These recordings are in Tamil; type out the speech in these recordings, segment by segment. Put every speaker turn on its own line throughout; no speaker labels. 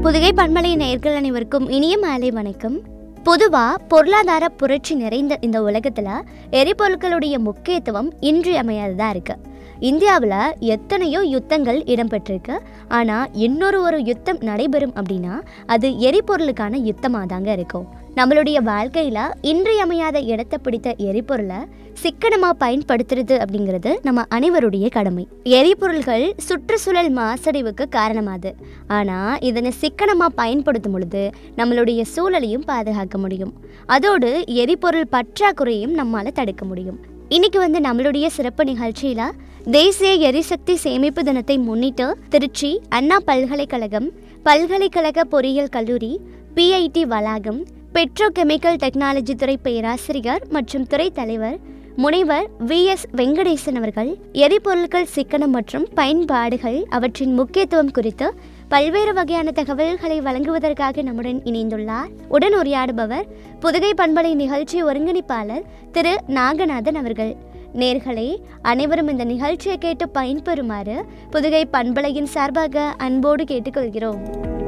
புதுகை பண்பலை நேர்கள் அனைவருக்கும் இனிய மாலை வணக்கம் பொதுவா பொருளாதார புரட்சி நிறைந்த இந்த உலகத்துல எரிபொருட்களுடைய முக்கியத்துவம் இன்றியமையாததா இருக்கு இந்தியாவில் எத்தனையோ யுத்தங்கள் இடம்பெற்றிருக்கு ஆனால் இன்னொரு ஒரு யுத்தம் நடைபெறும் அப்படின்னா அது எரிபொருளுக்கான யுத்தமாக தாங்க இருக்கும் நம்மளுடைய வாழ்க்கையில் இன்றியமையாத இடத்தை பிடித்த எரிபொருளை சிக்கனமாக பயன்படுத்துறது அப்படிங்கிறது நம்ம அனைவருடைய கடமை எரிபொருள்கள் சுற்றுச்சூழல் மாசடைவுக்கு காரணமாது ஆனால் இதனை சிக்கனமாக பயன்படுத்தும் பொழுது நம்மளுடைய சூழலையும் பாதுகாக்க முடியும் அதோடு எரிபொருள் பற்றாக்குறையும் நம்மால் தடுக்க முடியும் இன்னைக்கு வந்து நம்மளுடைய சிறப்பு நிகழ்ச்சியில் தேசிய எரிசக்தி சேமிப்பு தினத்தை முன்னிட்டு திருச்சி அண்ணா பல்கலைக்கழகம் பல்கலைக்கழக பொறியியல் கல்லூரி பிஐடி வளாகம் பெட்ரோ கெமிக்கல் டெக்னாலஜி துறை பேராசிரியர் மற்றும் துறை தலைவர் முனைவர் வி எஸ் வெங்கடேசன் அவர்கள் எரிபொருட்கள் சிக்கனம் மற்றும் பயன்பாடுகள் அவற்றின் முக்கியத்துவம் குறித்து பல்வேறு வகையான தகவல்களை வழங்குவதற்காக நம்முடன் இணைந்துள்ளார் உடன் உரையாடுபவர் புதுகை பண்பலை நிகழ்ச்சி ஒருங்கிணைப்பாளர் திரு நாகநாதன் அவர்கள் நேர்களே அனைவரும் இந்த நிகழ்ச்சியை கேட்டு பயன்பெறுமாறு புதுகை பண்பலையின் சார்பாக அன்போடு கேட்டுக்கொள்கிறோம்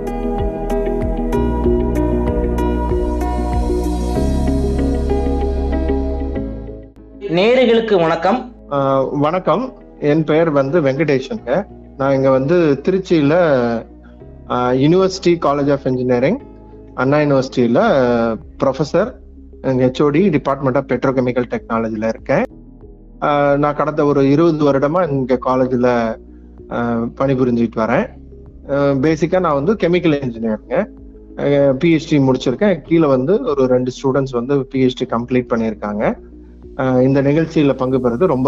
நேயர்களுக்கு வணக்கம்
ஆஹ் வணக்கம் என் பெயர் வந்து வெங்கடேஷனுங்க நான் இங்க வந்து திருச்சியில university college of engineering Anna யூனிவர்சிட்டியில professor HOD department of petrochemical டெக்னாலஜில இருக்கேன் ஆஹ் நான் கடந்த ஒரு இருபது வருடமா இங்க காலேஜில் பணிபுரிஞ்சுட்டு வரேன் பேசிக்கா நான் வந்து கெமிக்கல் இன்ஜினியருங்க பிஹெச்டி முடிச்சிருக்கேன் கீழே வந்து ஒரு ரெண்டு ஸ்டூடெண்ட்ஸ் வந்து பிஹெச்டி கம்ப்ளீட் பண்ணியிருக்காங்க ஆஹ் இந்த நிகழ்ச்சியில பங்கு பெறது ரொம்ப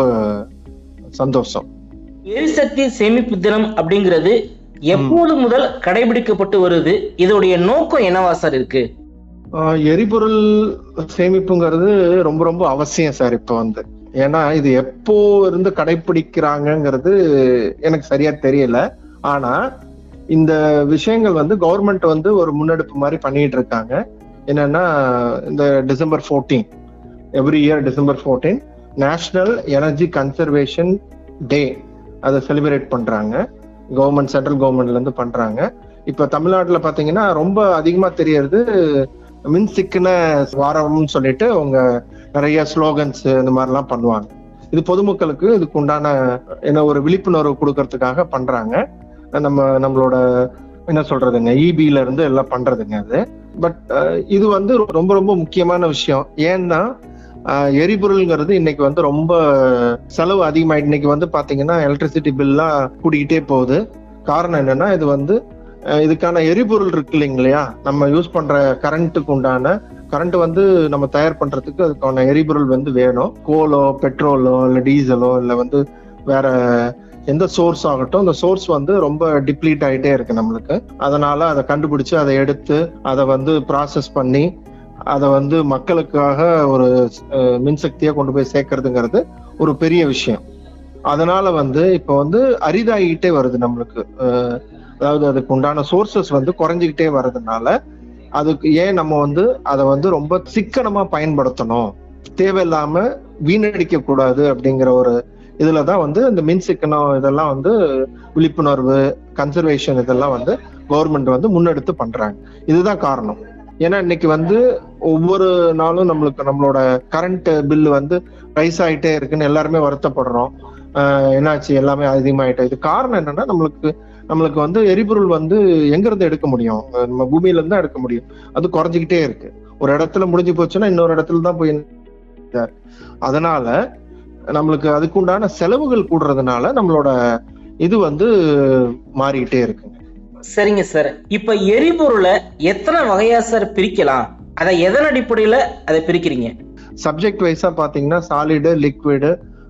சந்தோஷம்
எரிசக்தி சேமிப்பு தினம் அப்படிங்கிறது எப்போது முதல் கடைபிடிக்கப்பட்டு வருது இதோடைய நோக்கம் என்னவா சார் இருக்கு
ஆஹ் எரிபொருள் சேமிப்புங்கிறது ரொம்ப ரொம்ப அவசியம் சார் இப்போ வந்து ஏன்னா இது எப்போ இருந்து கடைபிடிக்கிறாங்கங்கிறது எனக்கு சரியா தெரியல ஆனா இந்த விஷயங்கள் வந்து கவர்மெண்ட் வந்து ஒரு முன்னெடுப்பு மாதிரி பண்ணிட்டு இருக்காங்க என்னன்னா இந்த December fourteen every year December fourteen national energy conservation day அதை செலிப்ரேட் பண்றாங்க கவர்மெண்ட் சென்ட்ரல் கவர்மெண்ட்ல இருந்து பண்றாங்க இப்ப தமிழ்நாட்டுல பாத்தீங்கன்னா ரொம்ப அதிகமா தெரியறது மின் சிக்கன வாரம்னு சொல்லிட்டு அவங்க நிறைய ஸ்லோகன்ஸ் இந்த மாதிரிலாம் பண்ணுவாங்க இது பொதுமக்களுக்கு இதுக்கு உண்டான என்ன ஒரு விழிப்புணர்வு கொடுக்கறதுக்காக பண்றாங்க நம்ம நம்மளோட என்ன சொல்றதுங்க இபில இருந்து எல்லாம் பண்றதுங்க அது பட் இது வந்து ரொம்ப ரொம்ப முக்கியமான விஷயம் ஏன்னா ஆஹ் எரிபொருள்ங்கிறது இன்னைக்கு வந்து ரொம்ப செலவு அதிகமாயிட்டு இன்னைக்கு வந்து பாத்தீங்கன்னா எலக்ட்ரிசிட்டி பில்லாம் கூடிக்கிட்டே போகுது காரணம் என்னன்னா இது வந்து அஹ் இதுக்கான எரிபொருள் இருக்கு இல்லைங்க இல்லையா நம்ம யூஸ் பண்ற கரண்ட்டுக்கு உண்டான கரண்ட் வந்து நம்ம தயார் பண்றதுக்கு அதுக்கான எரிபொருள் வந்து வேணும் கோலோ பெட்ரோலோ இல்ல டீசலோ இல்ல வந்து வேற எந்த சோர்ஸ் ஆகட்டும் அந்த சோர்ஸ் வந்து ரொம்ப டிப்ளீட் ஆயிட்டே இருக்கு நம்மளுக்கு அதனால அதை கண்டுபிடிச்சு அதை எடுத்து அதை வந்து ப்ராசஸ் பண்ணி அதை வந்து மக்களுக்காக ஒரு அஹ், மின்சக்தியா கொண்டு போய் சேர்க்கறதுங்கிறது ஒரு பெரிய விஷயம் அதனால வந்து இப்போ வந்து அரிதாகிட்டே வருது நம்மளுக்கு அஹ், அதாவது அதுக்கு உண்டான சோர்சஸ் வந்து குறைஞ்சிக்கிட்டே வர்றதுனால அதுக்கு ஏன் நம்ம வந்து அதை வந்து ரொம்ப சிக்கனமா பயன்படுத்தணும் தேவையில்லாம வீணடிக்க கூடாது அப்படிங்கிற ஒரு இதுலதான் வந்து இந்த மின் சிக்கனம் இதெல்லாம் வந்து விழிப்புணர்வு கன்சர்வேஷன் இதெல்லாம் வந்து கவர்மெண்ட் வந்து முன்னெடுத்து பண்றாங்க இதுதான் காரணம் ஏன்னா இன்னைக்கு வந்து ஒவ்வொரு நாளும் நம்மளுக்கு நம்மளோட கரண்ட் பில் வந்து ரைஸ் ஆயிட்டே இருக்குன்னு எல்லாருமே வருத்தப்படுறோம் ஆஹ் என்னாச்சு எல்லாமே அதிகமாயிட்டே இது காரணம் என்னன்னா நம்மளுக்கு நம்மளுக்கு வந்து எரிபொருள் வந்து எங்க இருந்து எடுக்க முடியும் அஹ் நம்ம பூமியில இருந்து தான் எடுக்க முடியும் அது குறைஞ்சிக்கிட்டே இருக்கு ஒரு இடத்துல முடிஞ்சு போச்சுன்னா இன்னொரு இடத்துல தான் போய் நிக்குது. அதனால நம்மளுக்கு அதுக்கு உண்டான செலவுகள் கூடுறதுனால நம்மளோட இது வந்து மாறிக்கிட்டே இருக்குங்க
சரிங்க சார் இப்ப எரிபொருளை எத்தனை வகையா சார் பிரிக்கலாம் அதை எதன் அடிப்படையில அதை பிரிக்கிறீங்க
சப்ஜெக்ட் வைஸா பாத்தீங்கன்னா சாலிடு லிக்விடு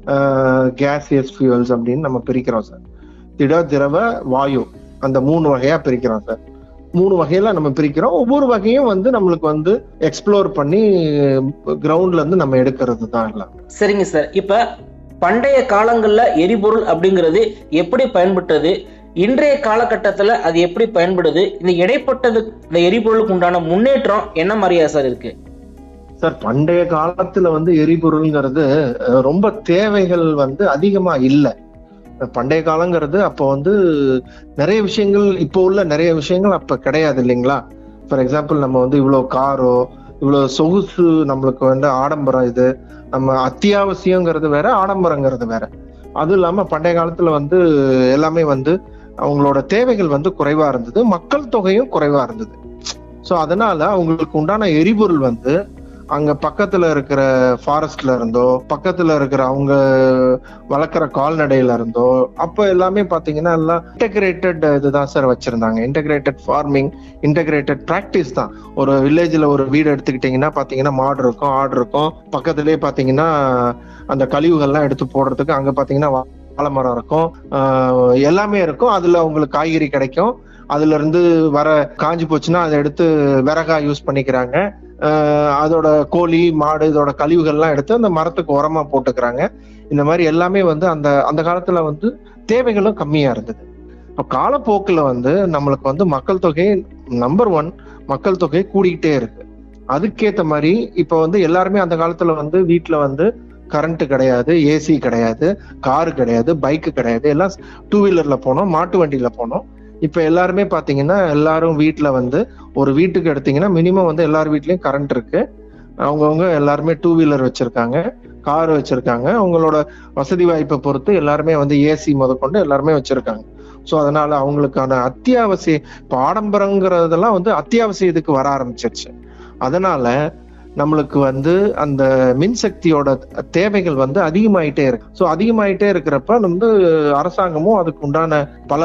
கேசியஸ் ஃபியூல்ஸ் அப்படின்னு நம்ம பிரிக்கிறோம் சார் திட திரவ வாயு அந்த மூணு வகையா பிரிக்கிறோம் சார் மூணு வகையில நம்ம பிரிக்கிறோம் ஒவ்வொரு வகையும் வந்து நம்மளுக்கு வந்து எக்ஸ்ப்ளோர் பண்ணி கிரவுண்ட்ல இருந்து நம்ம எடுக்கிறது தான் எல்லாம்
சரிங்க சார் இப்ப பண்டைய காலங்கள்ல எரிபொருள் அப்படிங்கிறது எப்படி பயன்பட்டது இன்றைய காலகட்டத்துல அது எப்படி பயன்படுது இந்த இடைப்பட்டது இந்த எரிபொருளுக்கு உண்டான முன்னேற்றம் என்ன மாதிரியா சார் இருக்கு
சார் பண்டைய காலத்துல வந்து எரிபொருள்ங்கிறது அஹ், ரொம்ப தேவைகள் வந்து அதிகமா இல்லை பண்டைய காலங்கிறது அப்போ வந்து நிறைய விஷயங்கள் இப்போ உள்ள நிறைய விஷயங்கள் அப்ப கிடையாது இல்லைங்களா ஃபார் எக்ஸாம்பிள் நம்ம வந்து இவ்வளவு காரோ இவ்வளவு சொகுசு நம்மளுக்கு வந்து ஆடம்பரம் இது நம்ம அத்தியாவசியங்கிறது வேற ஆடம்பரங்கிறது வேற அதுவும் இல்லாம பண்டைய காலத்துல வந்து எல்லாமே வந்து அவங்களோட தேவைகள் வந்து குறைவா இருந்தது மக்கள் தொகையும் குறைவா இருந்தது சோ அதனால அவங்களுக்கு உண்டான எரிபொருள் வந்து அங்க பக்கத்துல இருக்கிற ஃபாரஸ்ட்ல இருந்தோ பக்கத்துல இருக்கிற அவங்க வளர்க்குற கால்நடையில இருந்தோ அப்ப எல்லாமே பாத்தீங்கன்னா எல்லாம் இன்டகிரேட்டட் இதுதான் சார் வச்சிருந்தாங்க இன்டகிரேட்டட் ஃபார்மிங் இன்டகிரேட்டட் பிராக்டிஸ் தான் ஒரு வில்லேஜ்ல ஒரு வீடு எடுத்துக்கிட்டீங்கன்னா பாத்தீங்கன்னா மாடு இருக்கும் ஆடு இருக்கும் பக்கத்துலயே பாத்தீங்கன்னா அந்த கழிவுகள்லாம் எடுத்து போடுறதுக்கு அங்க பாத்தீங்கன்னா வாழை மரம் இருக்கும் ஆஹ் எல்லாமே இருக்கும் அதுல உங்களுக்கு காய்கறி கிடைக்கும் அதுல இருந்து வர காஞ்சி போச்சுன்னா அதை எடுத்து விறகா யூஸ் பண்ணிக்கிறாங்க ஆஹ் அதோட கோழி மாடு இதோட கழிவுகள்லாம் எடுத்து அந்த மரத்துக்கு உரமா போட்டுக்கிறாங்க இந்த மாதிரி எல்லாமே வந்து அந்த அந்த காலத்துல வந்து தேவைகளும் கம்மியா இருந்தது இப்போ காலப்போக்குல வந்து நம்மளுக்கு வந்து மக்கள் தொகை நம்பர் ஒன் மக்கள் தொகை கூடிக்கிட்டே இருக்கு அதுக்கேத்த மாதிரி இப்ப வந்து எல்லாருமே அந்த காலத்துல வந்து வீட்டுல வந்து கரண்ட் கிடையாது ஏசி கிடையாது காரு கிடையாது பைக்கு கிடையாது எல்லாம் டூ வீலர்ல போனோம் மாட்டு வண்டியில போனோம் இப்ப எல்லாருமே பாத்தீங்கன்னா எல்லாரும் வீட்டுல வந்து ஒரு வீட்டுக்கு எடுத்தீங்கன்னா மினிமம் வந்து எல்லார் வீட்லயும் கரண்ட் இருக்கு அவங்கவுங்க எல்லாருமே டூ வீலர் வச்சிருக்காங்க கார் வச்சிருக்காங்க அவங்களோட வசதி வாய்ப்பை பொறுத்து எல்லாருமே வந்து ஏசி முதற்கொண்டு எல்லாருமே வச்சிருக்காங்க ஸோ அதனால அவங்களுக்கான அத்தியாவசிய இப்போ ஆடம்பரங்கிறதெல்லாம் வந்து அத்தியாவசிய இதுக்கு வர ஆரம்பிச்சிருச்சு அதனால நம்மளுக்கு வந்து அந்த மின்சக்தியோட தேவைகள் வந்து அதிகமாயிட்டே இருக்கு ஸோ அதிகமாயிட்டே இருக்கிறப்ப வந்து அரசாங்கமும் அதுக்கு உண்டான பல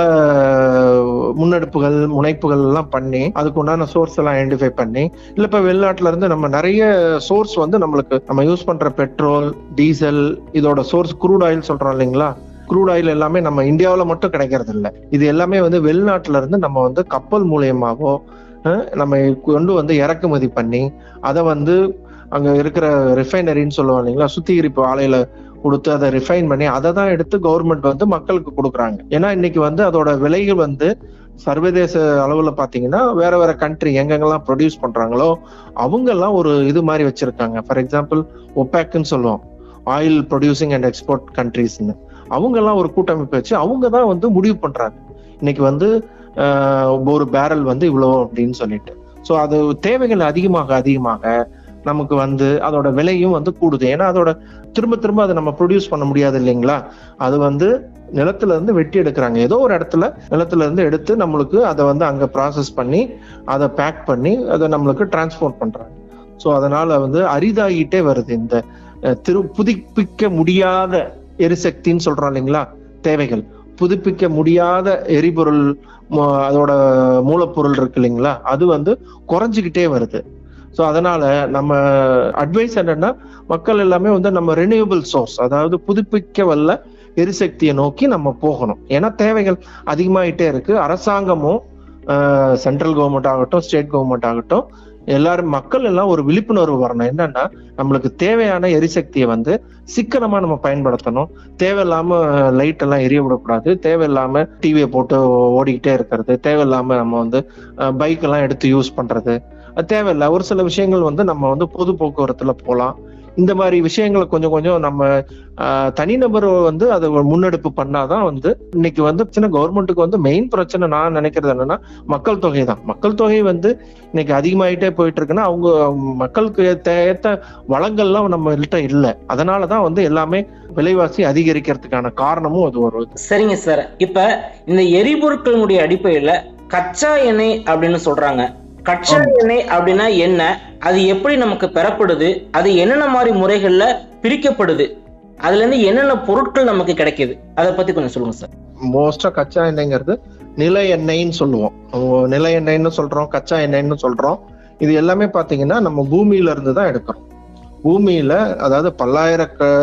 முன்னெடுப்புகள் முனைப்புகள் எல்லாம் பண்ணி அதுக்கு உண்டான சோர்ஸ் எல்லாம் ஐடென்டிஃபை பண்ணி இல்ல இப்ப வெளிநாட்டுல இருந்து நம்ம நிறைய சோர்ஸ் வந்து நம்மளுக்கு நம்ம யூஸ் பண்ற பெட்ரோல் டீசல் இதோட சோர்ஸ் குரூட் ஆயில் சொல்றோம் இல்லைங்களா குரூட் ஆயில் எல்லாமே நம்ம இந்தியாவில் மட்டும் கிடைக்கிறது இல்லை இது எல்லாமே வந்து வெளிநாட்டுல இருந்து நம்ம வந்து கப்பல் மூலியமாவோ அஹ், நம்ம கொண்டு வந்து இறக்குமதி பண்ணி அதை வந்து அங்க இருக்கிற ரிஃபைனரின்னு சொல்லுவோம் இல்லைங்களா சுத்திகரிப்பு ஆலையில கொடுத்து அதை ரிஃபைன் பண்ணி அதை தான் எடுத்து கவர்மெண்ட் வந்து மக்களுக்கு கொடுக்குறாங்க ஏன்னா இன்னைக்கு வந்து அதோட விலைகள் வந்து சர்வதேச அளவுல பாத்தீங்கன்னா வேற வேற கண்ட்ரி எங்கெங்கெல்லாம் ப்ரொடியூஸ் பண்றாங்களோ அவங்க எல்லாம் ஒரு இது மாதிரி வச்சிருக்காங்க ஃபார் எக்ஸாம்பிள் ஒபேக்னு சொல்லுவோம் ஆயில் ப்ரொடியூசிங் அண்ட் எக்ஸ்போர்ட் கண்ட்ரீஸ்னு அவங்க எல்லாம் ஒரு கூட்டமைப்பு வச்சு அவங்க தான் வந்து முடிவு பண்றாங்க இன்னைக்கு வந்து ஆஹ், ஒரு பேரல் வந்து இவ்வளோ அப்படின்னு சொல்லிட்டு ஸோ அது தேவைகள் அதிகமாக அதிகமாக நமக்கு வந்து அதோட விலையும் வந்து கூடுது ஏன்னா அதோட திரும்ப திரும்ப அதை நம்ம ப்ரொடியூஸ் பண்ண முடியாது இல்லைங்களா அது வந்து நிலத்துல இருந்து வெட்டி எடுக்கிறாங்க ஏதோ ஒரு இடத்துல நிலத்துல இருந்து எடுத்து நம்மளுக்கு அதை வந்து அங்க ப்ராசஸ் பண்ணி அதை பேக் பண்ணி அதை நம்மளுக்கு டிரான்ஸ்போர்ட் பண்றாங்க ஸோ அதனால வந்து அரிதாகிட்டே வருது இந்த அஹ், திரு புதுப்பிக்க முடியாத எரிசக்தின்னு சொல்றோம் இல்லைங்களா தேவைகள் புதுப்பிக்க முடியாத எரிபொருள் மு- அதோட மூலப்பொருள் இருக்கு இல்லைங்களா அது வந்து குறைஞ்சிக்கிட்டே வருது ஸோ அதனால நம்ம அட்வைஸ் என்னன்னா மக்கள் எல்லாமே வந்து நம்ம ரெனியூபிள் சோர்ஸ் அதாவது புதுப்பிக்க வல்ல எரிசக்தியை நோக்கி நம்ம போகணும் ஏன்னா தேவைகள் அதிகமாயிட்டே இருக்கு அரசாங்கமும் சென்ட்ரல் கவர்மெண்ட் ஆகட்டும் ஸ்டேட் கவர்மெண்ட் ஆகட்டும் எல்லாரும் மக்கள் எல்லாம் ஒரு விழிப்புணர்வு வரணும் என்னன்னா நம்மளுக்கு தேவையான எரிசக்தியை வந்து சிக்கனமா நம்ம பயன்படுத்தணும் தேவையில்லாம லைட் எல்லாம் எரிய விடக்கூடாது தேவையில்லாம டிவியை போட்டு ஓடிக்கிட்டே இருக்கிறது தேவையில்லாம நம்ம வந்து பைக் எல்லாம் எடுத்து யூஸ் பண்றது அது தேவையில்லை ஒரு சில விஷயங்கள் வந்து நம்ம வந்து பொது போக்குவரத்துல போகலாம் இந்த மாதிரி விஷயங்களை கொஞ்சம் கொஞ்சம் நம்ம ஆஹ், தனிநபர் வந்து அதை ஒரு முன்னெடுப்பு பண்ணாதான் வந்து இன்னைக்கு வந்து சின்ன கவர்மெண்ட்டுக்கு வந்து மெயின் பிரச்சனை நான் நினைக்கிறது என்னன்னா மக்கள் தொகை தான் மக்கள் தொகை வந்து இன்னைக்கு அதிகமாயிட்டே போயிட்டு இருக்குன்னா அவங்க மக்களுக்கு ஏத்த ஏத்த வளங்கள்லாம் நம்ம கிட்ட இல்லை அதனாலதான் வந்து எல்லாமே விலைவாசி அதிகரிக்கிறதுக்கான காரணமும் அது ஒரு
சரிங்க சார் இப்ப இந்த எரிபொருட்களினுடைய அடிப்படையில கச்சா எண்ணெய் அப்படின்னு சொல்றாங்க கச்சா
ஆமா.
எண்ணெய் அப்படின்னா என்ன அது எப்படி நமக்கு பெறப்படுது அது என்னென்ன மாதிரி முறைகள்ல பிரிக்கப்படுது அதுல இருந்து என்னென்ன பொருட்கள் நமக்கு கிடைக்குது அதை பத்தி கொஞ்சம் சொல்லுங்க சார்
மோஸ்டா கச்சா எண்ணெய்ங்கிறது நில எண்ணெய்ன்னு சொல்லுவோம் நம்ம நில எண்ணெய்ன்னு சொல்றோம் கச்சா எண்ணெய்ன்னு சொல்றோம் இது எல்லாமே பாத்தீங்கன்னா நம்ம பூமியில இருந்து தான் எடுக்கிறோம் பூமியில அதாவது பல்லாயிர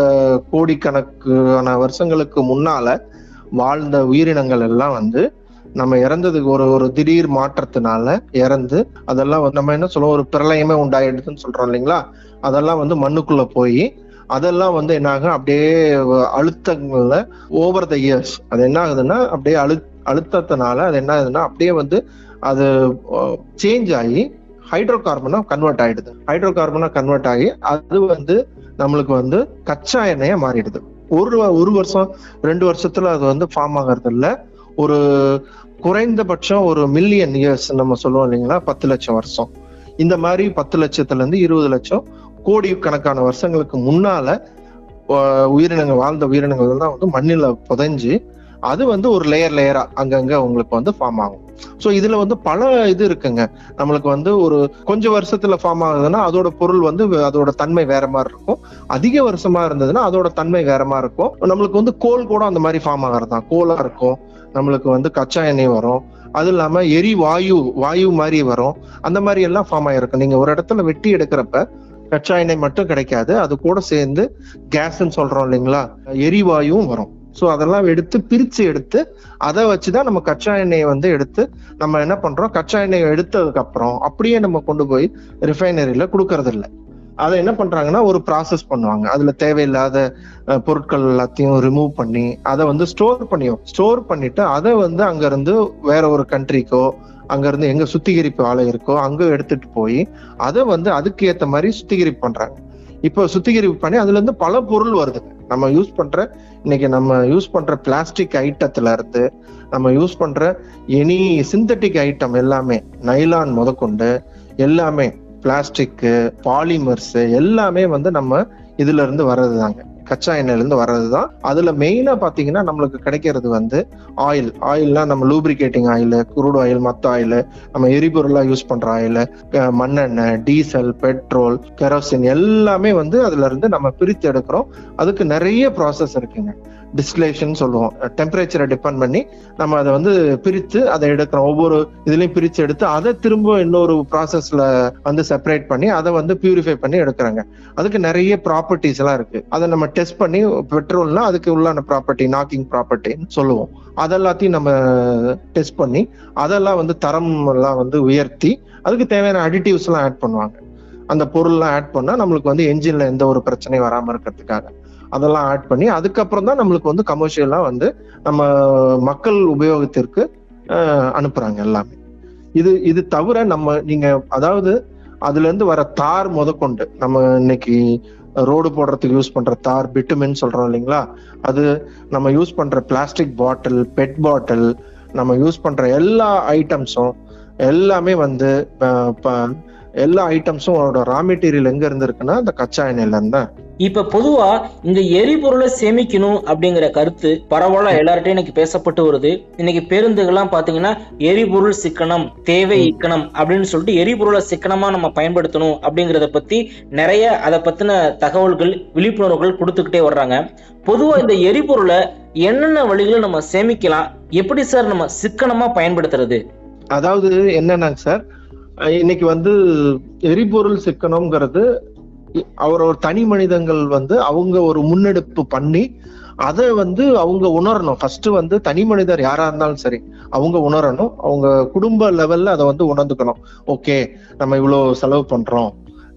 கோடிக்கணக்கான வருஷங்களுக்கு முன்னால வாழ்ந்த உயிரினங்கள் எல்லாம் வந்து நம்ம இறந்ததுக்கு ஒரு ஒரு திடீர் மாற்றத்தினால இறந்து அதெல்லாம் வந்து நம்ம என்ன சொல்லுவோம் ஒரு பிரளயமே உண்டாயிடுதுன்னு சொல்றோம் இல்லைங்களா அதெல்லாம் வந்து மண்ணுக்குள்ள போய் அதெல்லாம் வந்து என்ன ஆகும் அப்படியே அழுத்தங்கள்ல ஓவர் த இயர்ஸ் அது என்ன ஆகுதுன்னா அப்படியே அழு அழுத்தத்தினால அது என்ன ஆகுதுன்னா அப்படியே வந்து அது சேஞ்ச் ஆகி ஹைட்ரோ கார்பனா கன்வெர்ட் ஆயிடுது ஹைட்ரோ கார்பனா கன்வெர்ட் ஆகி அது வந்து நம்மளுக்கு வந்து கச்சா எண்ணெயா மாறிடுது ஒரு ஒரு வருஷம் ரெண்டு வருஷத்துல அது வந்து ஃபார்ம் ஆகிறது இல்ல ஒரு குறைந்தபட்சம் ஒரு மில்லியன் இயர்ஸ் நம்ம சொல்லுவோம் இல்லைங்களா பத்து லட்சம் வருஷம் இந்த மாதிரி பத்து லட்சத்துல இருந்து இருபது லட்சம் கோடி கணக்கான வருஷங்களுக்கு முன்னால ஆஹ், உயிரினங்கள் வாழ்ந்த உயிரினங்கள் தான் வந்து மண்ணில புதைஞ்சு அது வந்து ஒரு லேயர் லேயரா அங்கங்க உங்களுக்கு வந்து ஃபார்ம் ஆகும் சோ இதுல வந்து பல இது இருக்குங்க நம்மளுக்கு வந்து ஒரு கொஞ்சம் வருஷத்துல ஃபார்ம் ஆகுதுன்னா அதோட பொருள் வந்து வே- அதோட தன்மை வேற மாதிரி இருக்கும் அதிக வருஷமா இருந்ததுன்னா அதோட தன்மை வேற மாதிரி இருக்கும் நம்மளுக்கு வந்து கோல் கூட அந்த மாதிரி ஃபார்ம் ஆகிறதுதான் கோலா இருக்கும் நம்மளுக்கு வந்து கச்சா எண்ணெய் வரும் அது இல்லாம எரி வாயு வாயு மாதிரி வரும் அந்த மாதிரி எல்லாம் ஃபார்ம் ஆயிருக்கும் நீங்க ஒரு இடத்துல வெட்டி எடுக்கிறப்ப கச்சா எண்ணெய் மட்டும் கிடைக்காது அது கூட சேர்ந்து கேஸ்ன்னு சொல்றோம் இல்லைங்களா எரிவாயுவும் வரும் ஸோ அதெல்லாம் எடுத்து பிரிச்சு எடுத்து அதை வச்சுதான் நம்ம கச்சா எண்ணெயை வந்து எடுத்து நம்ம என்ன பண்றோம் கச்சா எண்ணெயை எடுத்ததுக்கு அப்புறம் அப்படியே நம்ம கொண்டு போய் ரிஃபைனரியில கொடுக்கறது இல்ல அதை என்ன பண்றாங்கன்னா ஒரு ப்ராசஸ் பண்ணுவாங்க அதுல தேவையில்லாத அஹ், பொருட்கள் எல்லாத்தையும் ரிமூவ் பண்ணி அதை வந்து ஸ்டோர் பண்ணி ஸ்டோர் பண்ணிட்டு அதை வந்து அங்க இருந்து வேற ஒரு கண்ட்ரிக்கோ அங்க இருந்து எங்க சுத்திகரிப்பு ஆலை இருக்கோ அங்க எடுத்துட்டு போய் அதை வந்து அதுக்கு ஏத்த மாதிரி சுத்திகரிப்பு பண்றாங்க இப்போ சுத்திகரிப்பு பண்ணி அதுல இருந்து பல பொருள் வருது நம்ம யூஸ் பண்ற இன்னைக்கு நம்ம யூஸ் பண்ற பிளாஸ்டிக் ஐட்டத்துல இருந்து நம்ம யூஸ் பண்ற எனி சிந்தட்டிக் ஐட்டம் எல்லாமே நைலான் முதற்கொண்டு எல்லாமே பிளாஸ்டிக் பாலிமர்ஸ் எல்லாமே வந்து நம்ம இதுல இருந்து வர்றதுதாங்க கச்சா எண்ணெயில இருந்து வர்றதுதான் அதுல மெயினா பாத்தீங்கன்னா நம்மளுக்கு கிடைக்கிறது வந்து ஆயில் ஆயில்னா நம்ம லூப்ரிகேட்டிங் ஆயில் குரூட் ஆயில் மத்த ஆயில் நம்ம எரிபொருளா யூஸ் பண்ற ஆயில் மண்ணெண்ணெய் டீசல் பெட்ரோல் கெரோசின் எல்லாமே வந்து அதுல இருந்து நம்ம பிரித்து எடுக்கிறோம் அதுக்கு நிறைய ப்ராசஸ் இருக்குங்க டிஸ்டிலேஷன் சொல்லுவோம் டெம்பரேச்சரை டிபெண்ட் பண்ணி நம்ம அதை வந்து பிரித்து அதை எடுக்கிறோம் ஒவ்வொரு இதுலயும் பிரிச்சு எடுத்து அதை திரும்ப இன்னொரு ப்ராசஸ்ல வந்து செப்பரேட் பண்ணி அதை வந்து பியூரிஃபை பண்ணி எடுக்கிறாங்க அதுக்கு நிறைய ப்ராப்பர்ட்டிஸ் எல்லாம் இருக்கு அதை நம்ம டெஸ்ட் பண்ணி பெட்ரோல்னா அதுக்கு உள்ளான ப்ராப்பர்ட்டி நாக்கிங் ப்ராப்பர்ட்டின்னு சொல்லுவோம் அதெல்லாத்தையும் நம்ம டெஸ்ட் பண்ணி அதெல்லாம் வந்து தரம் எல்லாம் வந்து உயர்த்தி அதுக்கு தேவையான அடிட்டிவ்ஸ் எல்லாம் ஆட் பண்ணுவாங்க அந்த பொருள்லாம் ஆட் பண்ணா நம்மளுக்கு வந்து என்ஜின்ல எந்த ஒரு பிரச்சனையும் வராம இருக்கிறதுக்காக அதெல்லாம் ஆட் பண்ணி அதுக்கப்புறம் தான் நம்மளுக்கு வந்து கமர்ஷியலா வந்து நம்ம மக்கள் உபயோகத்திற்கு அஹ், அனுப்புறாங்க எல்லாமே இது இது தவிர நம்ம நீங்க அதாவது அதுல இருந்து வர தார் முதற்கொண்டு நம்ம இன்னைக்கு ரோடு போடுறதுக்கு யூஸ் பண்ற தார் பிட்டுமின் சொல்றோம் இல்லைங்களா அது நம்ம யூஸ் பண்ற பிளாஸ்டிக் பாட்டில் பெட் பாட்டில் நம்ம யூஸ் பண்ற எல்லா ஐட்டம்ஸும் எல்லாமே வந்து அஹ், ப- எல்லா ஐட்டம்ஸும் அதோட ரா மெட்டீரியல் எங்க இருந்து இருக்குன்னா அந்த கச்சா எண்ணெயில இருந்தா
இப்ப பொதுவா இந்த எரிபொருளை சேமிக்கணும் அப்படிங்கிற கருத்து பரவலா எல்லார்ட்டையும் இன்னைக்கு பேசப்பட்டு வருது இன்னைக்கு பேருந்துகள்லாம் பாத்தீங்கன்னா எரிபொருள் சிக்கனம் தேவை இக்கணம் அப்படின்னு சொல்லிட்டு எரிபொருளை சிக்கனமா நம்ம பயன்படுத்தணும் அப்படிங்கறத பத்தி நிறைய அதை பத்தின தகவல்கள் விழிப்புணர்வுகள் கொடுத்துக்கிட்டே வர்றாங்க பொதுவா இந்த எரிபொருளை என்னென்ன வழிகளை நம்ம சேமிக்கலாம் எப்படி சார் நம்ம சிக்கனமா பயன்படுத்துறது
அதாவது என்னன்னாங்க சார் அஹ் இன்னைக்கு வந்து எரிபொருள் சிக்கனம்ங்கிறது இ- அவரவர் தனி மனிதங்கள் வந்து அவங்க ஒரு முன்னெடுப்பு பண்ணி அதை வந்து அவங்க உணரணும் ஃபர்ஸ்ட் வந்து தனி மனிதர் யாரா இருந்தாலும் சரி அவங்க உணரணும் அவங்க குடும்ப லெவல்ல அதை வந்து உணர்ந்துக்கணும் ஓகே நம்ம இவ்வளவு செலவு பண்றோம்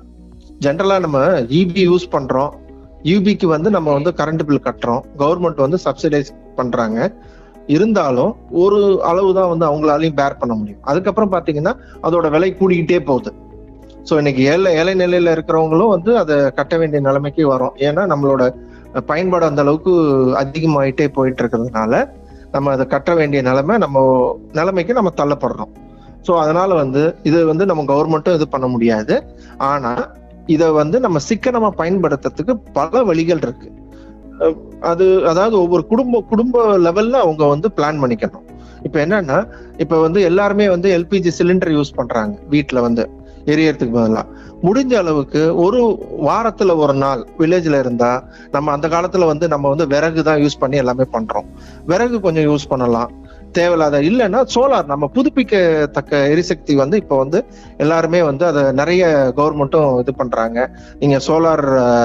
ஜென்ரலா நம்ம இபி யூஸ் பண்றோம் யூபிக்கு வந்து நம்ம வந்து கரண்ட் பில் கட்டுறோம் கவர்மெண்ட் வந்து சப்சிடைஸ் பண்றாங்க இருந்தாலும் ஒரு அளவு தான் வந்து அவங்களாலையும் பேர் பண்ண முடியும் அதுக்கப்புறம் பாத்தீங்கன்னா அதோட விலை கூடிக்கிட்டே போகுது ஸோ இன்னைக்கு ஏழை ஏழை நிலையில இருக்கிறவங்களும் வந்து அதை கட்ட வேண்டிய நிலைமைக்கு வரும் ஏன்னா நம்மளோட பயன்பாடு அந்த அளவுக்கு அதிகமாயிட்டே போயிட்டு இருக்கிறதுனால நம்ம அதை கட்ட வேண்டிய நிலைமை நம்ம நிலைமைக்கு நம்ம தள்ளப்படுறோம் ஸோ அதனால வந்து இது வந்து நம்ம கவர்மெண்ட்டும் இது பண்ண முடியாது ஆனா இதை வந்து நம்ம சிக்கனமா பயன்படுத்துறதுக்கு பல வழிகள் இருக்கு அஹ் அது அதாவது ஒவ்வொரு குடும்ப குடும்ப லெவல்ல அவங்க வந்து பிளான் பண்ணிக்கணும் இப்ப என்னன்னா இப்ப வந்து எல்லாருமே வந்து எல்பிஜி சிலிண்டர் யூஸ் பண்றாங்க வீட்ல வந்து எரியறதுக்கு பதிலா முடிஞ்ச அளவுக்கு ஒரு வாரத்துல ஒரு நாள் வில்லேஜ்ல இருந்தா நம்ம அந்த காலத்துல வந்து நம்ம வந்து விறகு தான் யூஸ் பண்ணி எல்லாமே பண்றோம் விறகு கொஞ்சம் யூஸ் பண்ணலாம் தேவையில்லாத இல்லைன்னா சோலார் நம்ம புதுப்பிக்கத்தக்க எரிசக்தி வந்து இப்போ வந்து எல்லாருமே வந்து அதை நிறைய கவர்மெண்ட்டும் இது பண்றாங்க நீங்க சோலார்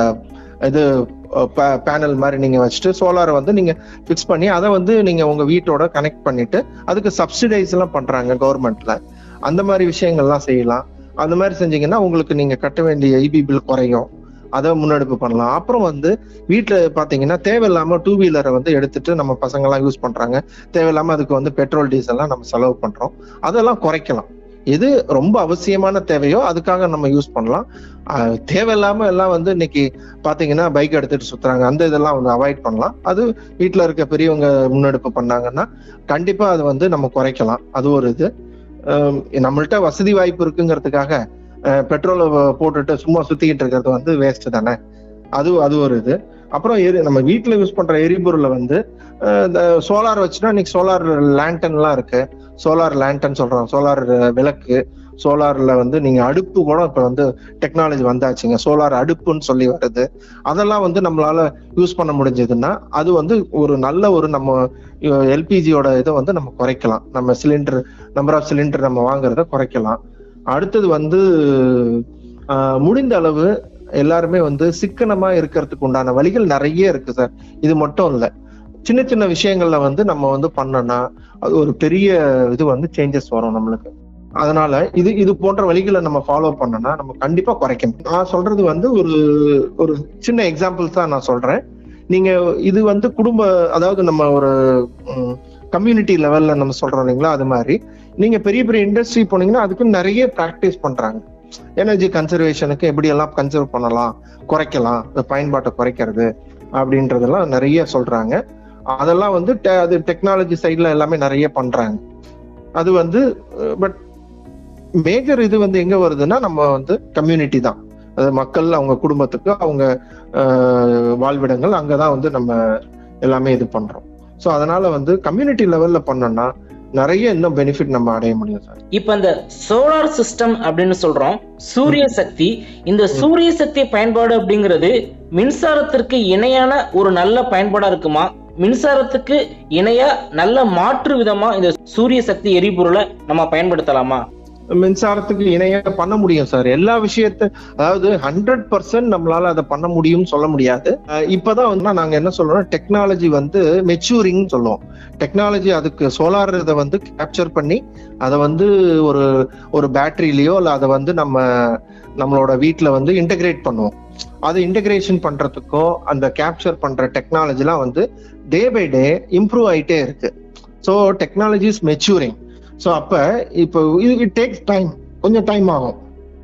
இது பேனல் மாதிரி நீங்க வச்சுட்டு சோலாரை வந்து நீங்க ஃபிக்ஸ் பண்ணி அதை வந்து நீங்க உங்க வீட்டோட கனெக்ட் பண்ணிட்டு அதுக்கு சப்சிடைஸ் எல்லாம் பண்றாங்க கவர்மெண்ட்ல அந்த மாதிரி விஷயங்கள்லாம் செய்யலாம் அந்த மாதிரி செஞ்சீங்கன்னா உங்களுக்கு நீங்க கட்ட வேண்டிய ஐபி பில் குறையும் அதை முன்னெடுப்பு பண்ணலாம் அப்புறம் வந்து வீட்டுல பாத்தீங்கன்னா தேவையில்லாம டூ வீலரை வந்து எடுத்துட்டு நம்ம பசங்க எல்லாம் யூஸ் பண்றாங்க தேவையில்லாம அதுக்கு வந்து பெட்ரோல் டீசல்லாம் நம்ம செலவு பண்றோம் அதெல்லாம் குறைக்கலாம் எது ரொம்ப அவசியமான தேவையோ அதுக்காக நம்ம யூஸ் பண்ணலாம் அஹ் தேவையில்லாம எல்லாம் வந்து இன்னைக்கு பாத்தீங்கன்னா பைக் எடுத்துட்டு சுத்துறாங்க அந்த இதெல்லாம் வந்து அவாய்ட் பண்ணலாம் அது வீட்ல இருக்க பெரியவங்க முன்னெடுப்பு பண்ணாங்கன்னா கண்டிப்பா அது வந்து நம்ம குறைக்கலாம் அது ஒரு இது அஹ் நம்மள்ட்ட வசதி வாய்ப்பு இருக்குங்கிறதுக்காக பெட்ரோலை போட்டுட்டு சும்மா சுத்திக்கிட்டு இருக்கிறது வந்து வேஸ்ட் தானே அது அது ஒரு இது அப்புறம் எரி நம்ம வீட்ல யூஸ் பண்ற எரிபொருளை வந்து அஹ் இந்த சோலார் வச்சுன்னா இன்னைக்கு சோலார் லேண்டன் இருக்கு சோலார் லேண்டன் சொல்றோம் சோலார் விளக்கு சோலார்ல வந்து நீங்க அடுப்பு கூட இப்ப வந்து டெக்னாலஜி வந்தாச்சுங்க சோலார் அடுப்புன்னு சொல்லி வருது அதெல்லாம் வந்து நம்மளால யூஸ் பண்ண முடிஞ்சதுன்னா அது வந்து ஒரு நல்ல ஒரு நம்ம எல்பிஜியோட இதை வந்து நம்ம குறைக்கலாம் நம்ம சிலிண்டர் நம்பர் ஆஃப் சிலிண்டர் நம்ம வாங்குறத குறைக்கலாம் அடுத்தது வந்து ஆஹ், முடிந்த அளவு எல்லாருமே வந்து சிக்கனமா இருக்கிறதுக்கு உண்டான வழிகள் நிறைய இருக்கு சார் இது மட்டும் இல்ல சின்ன சின்ன விஷயங்கள்ல வந்து நம்ம வந்து பண்ணோம்னா அது ஒரு பெரிய இது வந்து சேஞ்சஸ் வரும் நம்மளுக்கு அதனால இது இது போன்ற வழிகளை நம்ம ஃபாலோ பண்ணோம்னா நம்ம கண்டிப்பா குறைக்கணும் நான் சொல்றது வந்து ஒரு ஒரு சின்ன எக்ஸாம்பிள்ஸ் தான் நான் சொல்றேன் நீங்க இது வந்து குடும்ப அதாவது நம்ம ஒரு கம்யூனிட்டி லெவல்ல நம்ம சொல்றோம் இல்லைங்களா அது மாதிரி நீங்க பெரிய பெரிய இண்டஸ்ட்ரி போனீங்கன்னா அதுக்கு நிறைய ப்ராக்டிஸ் பண்றாங்க எனர்ஜி கன்சர்வேஷனுக்கு எப்படி எல்லாம் கன்சர்வ் பண்ணலாம் குறைக்கலாம் இந்த பயன்பாட்டை குறைக்கிறது அப்படின்றதெல்லாம் நிறைய சொல்றாங்க அதெல்லாம் வந்து te- அது டெக்னாலஜி சைட்ல எல்லாமே நிறைய பண்றாங்க அது வந்து பட் மேஜர் இது வந்து எங்க வருதுன்னா நம்ம வந்து கம்யூனிட்டி தான் அது மக்கள் அவங்க குடும்பத்துக்கு அவங்க அஹ், வாழ்விடங்கள் அங்கதான் வந்து நம்ம எல்லாமே இது பண்றோம் ஸோ அதனால வந்து கம்யூனிட்டி லெவல்ல பண்ணோம்னா நிறைய இன்னும் பெனிஃபிட் நம்ம அடைய முடியும் சார்
இப்ப இந்த சோலார் சிஸ்டம் அப்படின்னு சொல்றோம் சூரிய சக்தி இந்த சூரிய சக்தி பயன்பாடு அப்படிங்கிறது மின்சாரத்திற்கு இணையான ஒரு நல்ல பயன்பாடா இருக்குமா மின்சாரத்துக்கு இணையா நல்ல மாற்று விதமா இந்த சூரிய சக்தி எரிபொருளை நம்ம பயன்படுத்தலாமா
மின்சாரத்துக்கு இணையா பண்ண முடியும் சார் எல்லா விஷயத்த அதாவது ஹண்ட்ரட் பர்சன்ட் நம்மளால அதை பண்ண முடியும்னு சொல்ல முடியாது அஹ் இப்பதான் வந்து நாங்க என்ன சொல்றோம் டெக்னாலஜி வந்து மெச்சூரிங் சொல்லுவோம் டெக்னாலஜி அதுக்கு சோலார் இதை வந்து கேப்சர் பண்ணி அதை வந்து ஒரு ஒரு பேட்டரியிலயோ இல்ல அதை வந்து நம்ம நம்மளோட வீட்ல வந்து இன்டகிரேட் பண்ணுவோம் அது இன்டகிரேஷன் பண்றதுக்கோ அந்த கேப்சர் பண்ற டெக்னாலஜிலாம் வந்து டே பை டே இம்ப்ரூவ் ஆயிட்டே இருக்கு so technology is maturing so அப்ப இப்போ இட் டேக்ஸ் டைம் கொஞ்சம் டைம் ஆகும்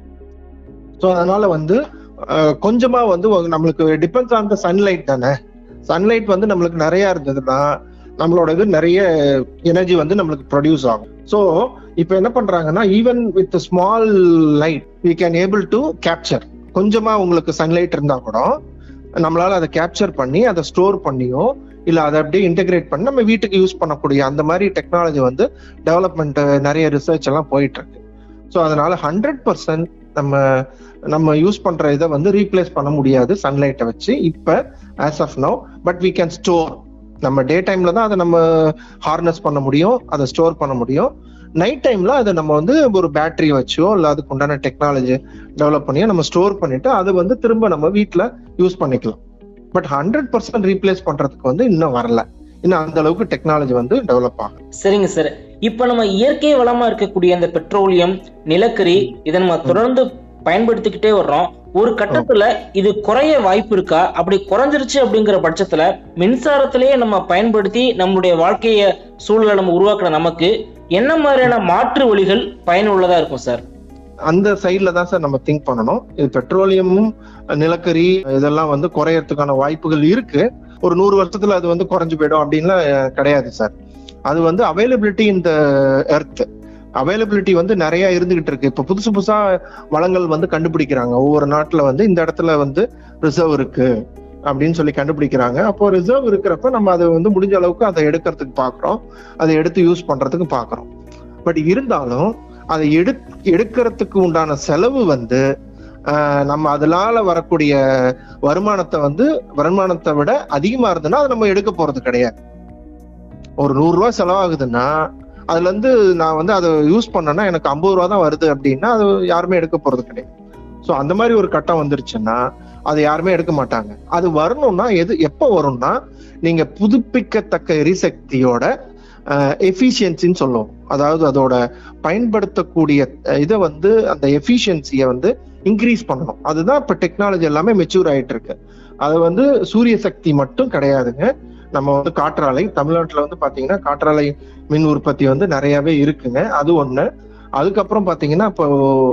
ஸோ அதனால வந்து அஹ், கொஞ்சமா வந்து ஒரு- நம்மளுக்கு டிபெண்ட்ஸ் ஆன் த சன்லைட் தானே சன்லைட் வந்து நம்மளுக்கு நிறைய இருந்ததுன்னா நம்மளோட இது நிறைய எனர்ஜி வந்து நம்மளுக்கு ப்ரொடியூஸ் ஆகும் ஸோ இப்போ என்ன பண்றாங்கன்னா even with small light we can able to capture கொஞ்சமா உங்களுக்கு சன்லைட் இருந்தா கூட நம்மளால அதை கேப்சர் பண்ணி அதை ஸ்டோர் பண்ணியோ இல்ல அதை அப்படியே இன்டகிரேட் பண்ணி நம்ம வீட்டுக்கு யூஸ் பண்ணக்கூடிய அந்த மாதிரி டெக்னாலஜி வந்து டெவலப்மெண்ட் நிறைய ரிசர்ச் எல்லாம் போயிட்டு இருக்கு ஸோ அதனால ஹண்ட்ரட் பர்சன்ட் நம்ம நம்ம யூஸ் பண்ற இதை வந்து ரீப்ளேஸ் பண்ண முடியாது சன்லைட்டை வச்சு இப்ப as of now but we can store நம்ம டே டைம்ல தான் அதை நம்ம ஹார்னஸ் பண்ண முடியும் அதை ஸ்டோர் பண்ண முடியும் நைட் டைம்ல அதை நம்ம வந்து ஒரு பேட்டரி வச்சோ இல்ல அதுக்கு உண்டான டெக்னாலஜி டெவலப் பண்ணியோ நம்ம ஸ்டோர் பண்ணிட்டு அதை வந்து திரும்ப நம்ம வீட்ல யூஸ் பண்ணிக்கலாம் பட் ஹண்ட்ரட் பர்சன்ட் ரீப்ளேஸ் பண்றதுக்கு வந்து இன்னும் வரல இன்னும் அந்த அளவுக்கு டெக்னாலஜி வந்து டெவலப் ஆகும்
சரிங்க சார் இப்ப நம்ம இயற்கை வளமா இருக்கக்கூடிய இந்த பெட்ரோலியம் நிலக்கரி இதை நம்ம தொடர்ந்து பயன்படுத்திக்கிட்டே வர்றோம் ஒரு கட்டத்துல இது குறைய வாய்ப்பு இருக்கா அப்படி குறைஞ்சிருச்சு அப்படிங்கிற பட்சத்துல மின்சாரத்திலேயே நம்ம பயன்படுத்தி நம்மளுடைய வாழ்க்கைய சூழலை நம்ம உருவாக்குற நமக்கு என்ன மாதிரியான மாற்று வழிகள் பயனுள்ளதா இருக்கும் சார்
அந்த சைட்ல தான் சார் நம்ம திங்க் பண்ணணும் இது பெட்ரோலியமும் நிலக்கரி இதெல்லாம் வந்து குறையறதுக்கான வாய்ப்புகள் இருக்கு ஒரு நூறு வருஷத்துல அது வந்து குறைஞ்சு போயிடும் அப்படின்லாம் அஹ், கிடையாது சார் அது வந்து அவைலபிலிட்டி இந்த எர்த் அவைலபிலிட்டி வந்து நிறைய இருந்துகிட்டு இருக்கு இப்ப புதுசு புதுசா வளங்கள் வந்து கண்டுபிடிக்கிறாங்க ஒவ்வொரு நாட்டுல வந்து இந்த இடத்துல வந்து ரிசர்வ் இருக்கு அப்படின்னு சொல்லி கண்டுபிடிக்கிறாங்க அப்போ ரிசர்வ் இருக்கிறப்ப நம்ம அதை வந்து முடிஞ்ச அளவுக்கு அதை எடுக்கிறதுக்கு பாக்குறோம் அதை எடுத்து யூஸ் பண்றதுக்கு பாக்குறோம் பட் இருந்தாலும் அதை எடு எடுக்கிறதுக்கு உண்டான செலவு வந்து ஆஹ், நம்ம அதனால வரக்கூடிய வருமானத்தை வந்து வருமானத்தை விட அதிகமா இருந்ததுன்னா அதை நம்ம எடுக்க போறது கிடையாது ஒரு நூறு ரூபாய் செலவாகுதுன்னா அதுல இருந்து நான் வந்து அதை யூஸ் பண்ணேன்னா எனக்கு ஐம்பது ரூபா தான் வருது அப்படின்னா அது யாருமே எடுக்க போறது கிடையாது ஸோ அந்த மாதிரி ஒரு கட்டம் வந்துருச்சுன்னா அது யாருமே எடுக்க மாட்டாங்க அது வரணும்னா எது எப்போ வரும்னா நீங்க புதுப்பிக்கத்தக்க எரிசக்தியோட எஃபிஷியன்சின்னு சொல்லுவோம் அதாவது அதோட பயன்படுத்தக்கூடிய அஹ், இதை வந்து அந்த எஃபிஷியன்சியை வந்து இன்க்ரீஸ் பண்ணணும் அதுதான் இப்ப டெக்னாலஜி எல்லாமே மெச்சூர் ஆயிட்டு இருக்கு அது வந்து சூரிய சக்தி மட்டும் கிடையாதுங்க நம்ம வந்து காற்றாலை தமிழ்நாட்டுல வந்து பாத்தீங்கன்னா காற்றாலை மின் உற்பத்தி வந்து நிறையவே இருக்குங்க அது ஒண்ணு அதுக்கப்புறம் பாத்தீங்கன்னா இப்போ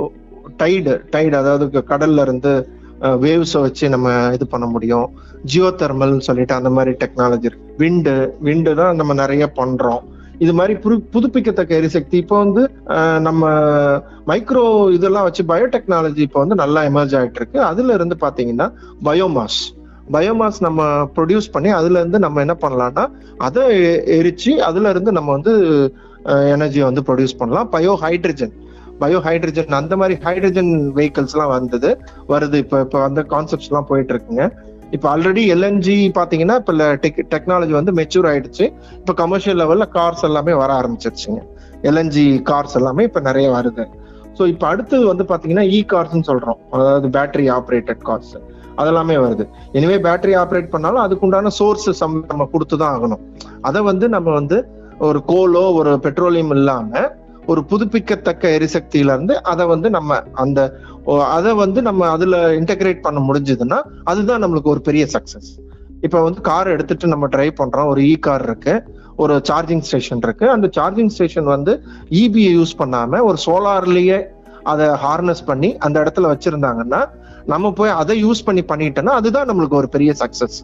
டைடு டைடு அதாவது க- கடல்ல இருந்து வேவ்ஸை வச்சு நம்ம இது பண்ண முடியும் ஜியோ தெர்மல்னு சொல்லிட்டு அந்த மாதிரி டெக்னாலஜி இருக்கு விண்டு விண்டு தான் நம்ம நிறைய பண்றோம் இது மாதிரி புது புதுப்பிக்கத்தக்க எரிசக்தி இப்போ வந்து அஹ், நம்ம மைக்ரோ இதெல்லாம் வச்சு பயோடெக்னாலஜி இப்போ வந்து நல்லா எமர்ஜ் ஆயிட்டு இருக்கு அதுல இருந்து பாத்தீங்கன்னா பயோமாஸ் பயோமாஸ் நம்ம ப்ரொடியூஸ் பண்ணி அதுல இருந்து நம்ம என்ன பண்ணலாம்னா அதை எ- எரிச்சு அதுல இருந்து நம்ம வந்து எனர்ஜியை வந்து ப்ரொடியூஸ் பண்ணலாம் பயோ ஹைட்ரஜன் பயோ ஹைட்ரஜன் அந்த மாதிரி ஹைட்ரஜன் வெஹிக்கிள்ஸ் எல்லாம் வந்தது வருது இப்ப இப்ப அந்த கான்செப்ட்ஸ் எல்லாம் போயிட்டு இருக்குங்க இப்ப ஆல்ரெடி எல்என்ஜி பாத்தீங்கன்னா இப்ப டெக்னாலஜி வந்து மெச்சூர் ஆயிடுச்சு இப்ப கமர்ஷியல் லெவல்ல கார்ஸ் எல்லாமே வர ஆரம்பிச்சிருச்சுங்க எல்என்ஜி கார்ஸ் எல்லாமே இப்ப நிறைய வருது ஸோ இப்ப அடுத்தது வந்து பாத்தீங்கன்னா இ கார்ஸ்னு சொல்றோம் அதாவது பேட்டரி ஆப்ரேட்டட் கார்ஸ் அதெல்லாமே வருது எனிவே பேட்டரி ஆப்ரேட் பண்ணாலும் அதுக்குண்டான சோர்ஸ் நம்ம கொடுத்து தான் ஆகணும் அதை வந்து நம்ம வந்து ஒரு கோலோ ஒரு பெட்ரோலியம் இல்லாம ஒரு புதுப்பிக்கத்தக்க எரிசக்தியில இருந்து அதை வந்து நம்ம அந்த ஓ- அதை வந்து நம்ம அதுல இன்டகிரேட் பண்ண முடிஞ்சதுன்னா அதுதான் நம்மளுக்கு ஒரு பெரிய சக்சஸ் இப்ப வந்து கார் எடுத்துட்டு நம்ம டிரைவ் பண்றோம் ஒரு இ கார் இருக்கு ஒரு சார்ஜிங் ஸ்டேஷன் இருக்கு அந்த சார்ஜிங் ஸ்டேஷன் வந்து இபியை யூஸ் பண்ணாம ஒரு சோலார்லயே அதை ஹார்னஸ் பண்ணி அந்த இடத்துல வச்சிருந்தாங்கன்னா நம்ம போய் அதை யூஸ் பண்ணி பண்ணிட்டோம்னா அதுதான் நம்மளுக்கு ஒரு பெரிய சக்சஸ்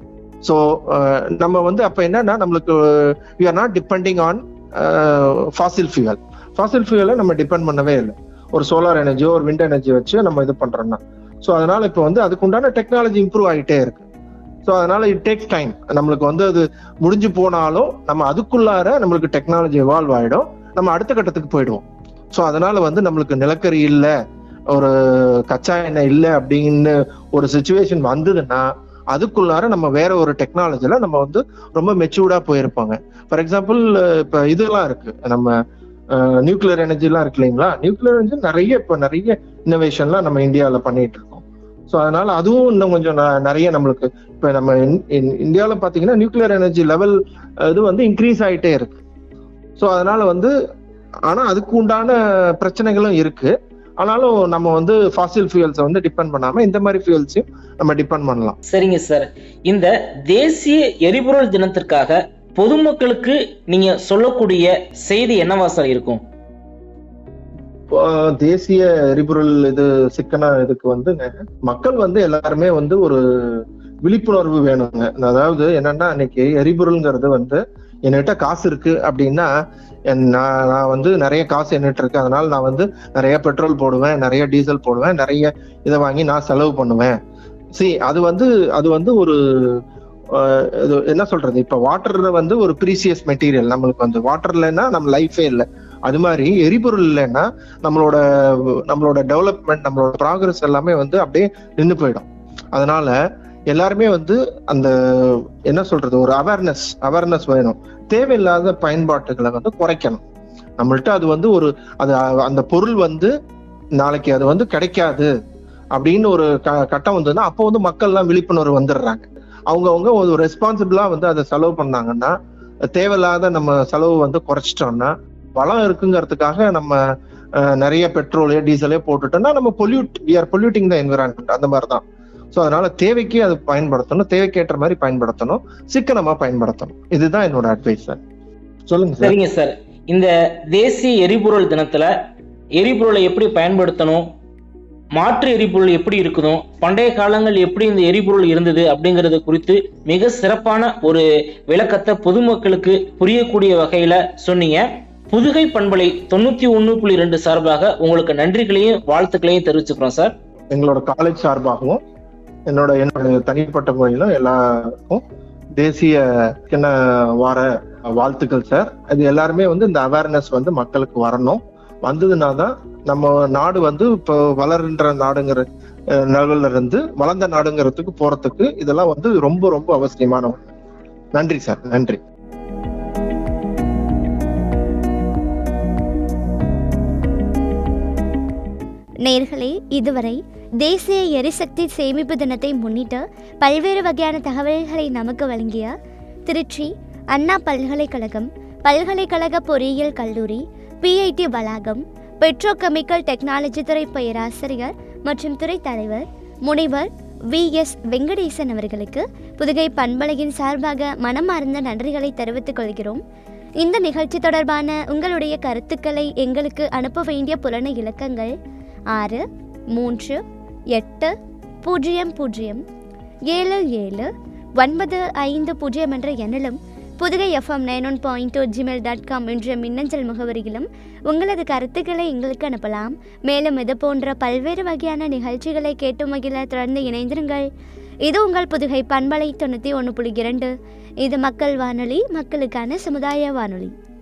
ஸோ நம்ம வந்து அப்ப என்னன்னா நம்மளுக்கு we are not depending on fossil fuel fossil ஃபியூயலை நம்ம டிபெண்ட் பண்ணவே இல்லை ஒரு சோலார் எனர்ஜியோ ஒரு விண்ட் எனர்ஜி வச்சு நம்ம இது பண்றோம்னா ஸோ அதனால இப்போ வந்து அதுக்குண்டான டெக்னாலஜி இம்ப்ரூவ் ஆகிட்டே இருக்கு ஸோ அதனால இட் டேக்ஸ் டைம் நம்மளுக்கு வந்து அது முடிஞ்சு போனாலும் நம்ம அதுக்குள்ளார நம்மளுக்கு டெக்னாலஜி எவால்வ் ஆயிடும் நம்ம அடுத்த கட்டத்துக்கு போயிடுவோம் ஸோ அதனால வந்து நம்மளுக்கு நிலக்கரி இல்லை ஒரு கச்சா எண்ணெய் இல்லை அப்படின்னு ஒரு சுச்சுவேஷன் வந்ததுன்னா அதுக்குள்ளார நம்ம வேற ஒரு டெக்னாலஜில நம்ம வந்து ரொம்ப மெச்சூர்டா போயிருப்பாங்க ஃபார் எக்ஸாம்பிள் இப்ப இதெல்லாம் இருக்கு நம்ம நியூக்ளியர் எனர்ஜி எல்லாம் இருக்கு இல்லைங்களா நியூக்ளியர் எனர்ஜி நிறைய இப்ப நிறைய இன்னோவேஷன்லாம் நம்ம இந்தியாவில பண்ணிட்டு இருக்கோம் ஸோ அதனால அதுவும் இன்னும் கொஞ்சம் ந- நிறைய நம்மளுக்கு இப்ப நம்ம இந்தியாவில் பாத்தீங்கன்னா நியூக்ளியர் எனர்ஜி லெவல் இது வந்து இன்க்ரீஸ் ஆயிட்டே இருக்கு ஸோ அதனால வந்து ஆனா அதுக்கு உண்டான பிரச்சனைகளும் இருக்கு ஆனாலும் நம்ம வந்து ஃபாசில் ஃபியூயல்ஸை வந்து டிபெண்ட் பண்ணாம இந்த மாதிரி ஃபியூயல்ஸையும் நம்ம டிபெண்ட் பண்ணலாம்
சரிங்க சார் இந்த தேசிய எரிபொருள் தினத்திற்காக பொதுமக்களுக்கு நீங்க சொல்லக்கூடிய செய்தி என்னவா சார் இருக்கும்
இப்போ தேசிய எரிபொருள் இது சிக்கன இதுக்கு வந்து மக்கள் வந்து எல்லாருமே வந்து ஒரு விழிப்புணர்வு வேணுங்க அதாவது என்னன்னா இன்னைக்கு எரிபொருள்ங்கிறது வந்து என்கிட்ட காசு இருக்கு அப்படின்னா என் நான் நான் வந்து நிறைய காசு என்கிட்ட இருக்கு அதனால நான் வந்து நிறைய பெட்ரோல் போடுவேன் நிறைய டீசல் போடுவேன் நிறைய இதை வாங்கி நான் செலவு பண்ணுவேன் சி அது வந்து அது வந்து ஒரு அஹ், இது என்ன சொல்றது இப்ப வாட்டர் வந்து ஒரு ப்ரீசியஸ் மெட்டீரியல் நம்மளுக்கு வந்து வாட்டர் இல்லைன்னா நம்ம லைஃபே இல்லை அது மாதிரி எரிபொருள் இல்லைன்னா நம்மளோட நம்மளோட டெவலப்மெண்ட் நம்மளோட ப்ராக்ரஸ் எல்லாமே வந்து அப்படியே நின்று போயிடும் அதனால எல்லாருமே வந்து அந்த என்ன சொல்றது ஒரு அவேர்னஸ் அவேர்னஸ் வேணும் தேவையில்லாத பயன்பாட்டுகளை வந்து குறைக்கணும் நம்மள்ட்ட அது வந்து ஒரு அது அ- அந்த பொருள் வந்து நாளைக்கு அது வந்து கிடைக்காது அப்படின்னு ஒரு க- கட்டம் வந்ததுன்னா அப்போ வந்து மக்கள்லாம் விழிப்புணர்வு வந்துடுறாங்க அவங்கவங்க ஒரு ரெஸ்பான்சிபிளா வந்து அதை செலவு பண்ணாங்கன்னா தேவையில்லாத நம்ம செலவு வந்து குறைச்சிட்டோம்னா வளம் இருக்குங்கிறதுக்காக நம்ம அஹ், நிறைய பெட்ரோலே டீசலே போட்டுட்டோம்னா நம்ம pollute we are polluting the environment அந்த மாதிரி தான் ஸோ அதனால தேவைக்கு அது பயன்படுத்தணும் தேவைக்கேற்ற மாதிரி பயன்படுத்தணும் சிக்கனமா பயன்படுத்தணும் இதுதான் என்னோட அட்வைஸ் சார் சொல்லுங்க சார்
சரிங்க சார் இந்த தேசிய எரிபொருள் தினத்துல எரிபொருளை எப்படி பயன்படுத்தணும் மாற்று எரிபொருள் எப்படி இருக்கணும் பண்டைய காலங்கள் எப்படி இந்த எரிபொருள் இருந்தது அப்படிங்கறது குறித்து மிக சிறப்பான ஒரு விளக்கத்தை பொதுமக்களுக்கு புரியக்கூடிய வகையில சொன்னீங்க புதுகை பண்பலை தொண்ணூத்தி ஒண்ணு புள்ளி ரெண்டு சார்பாக உங்களுக்கு நன்றிகளையும் வாழ்த்துக்களையும் தெரிவிச்சுக்கிறோம் சார்
எங்களோட காலேஜ் சார்பாகவும் என்னோட என்னோட தனிப்பட்ட முறையிலும் எல்லாருக்கும் தேசிய கிண வார வாழ்த்துக்கள் சார் அது எல்லாருமே வந்து இந்த அவேர்னஸ் வந்து மக்களுக்கு வரணும் வந்ததுனா தான் நம்ம நாடு வந்து இப்போ வளர்ன்ற நாடுங்கிற அஹ், லெவல்ல இருந்து வளர்ந்த நாடுங்கிறதுக்கு போறதுக்கு இதெல்லாம் வந்து ரொம்ப ரொம்ப அவசியமான ஒண்ணு. நன்றி சார் நன்றி
நேர்களே இதுவரை தேசிய எரிசக்தி சேமிப்பு தினத்தை முன்னிட்டு பல்வேறு வகையான தகவல்களை நமக்கு வழங்கிய திருச்சி அண்ணா பல்கலைக்கழகம் பல்கலைக்கழக பொறியியல் கல்லூரி பிஐடி வளாகம் பெட்ரோகெமிக்கல் டெக்னாலஜி துறை பேராசிரியர் மற்றும் துறை தலைவர் முனைவர் வி எஸ் வெங்கடேசன் அவர்களுக்கு புதுகை பண்பலையின் சார்பாக மனமார்ந்த நன்றிகளை தெரிவித்துக் கொள்கிறோம் இந்த நிகழ்ச்சி தொடர்பான உங்களுடைய கருத்துக்களை எங்களுக்கு அனுப்ப வேண்டிய புலன இலக்கங்கள் ஆறு மூன்று எட்டு பூஜ்ஜியம் பூஜ்ஜியம் ஏழு ஏழு ஒன்பது ஐந்து பூஜ்ஜியம் என்ற எண்ணிலும் Puthugai FM nine one point two Gmail dot com என்ற மின்னஞ்சல் முகவரியிலும் உங்களது கருத்துக்களை எங்களுக்கு அனுப்பலாம் மேலும் இது போன்ற பல்வேறு வகையான நிகழ்ச்சிகளை கேட்டு மகிழ தொடர்ந்து இணைந்திருங்கள் இது உங்கள் புதுகை பண்பலை தொண்ணூற்றி ஒன்று புள்ளி இரண்டு இது மக்கள் வானொலி மக்களுக்கான சமுதாய வானொலி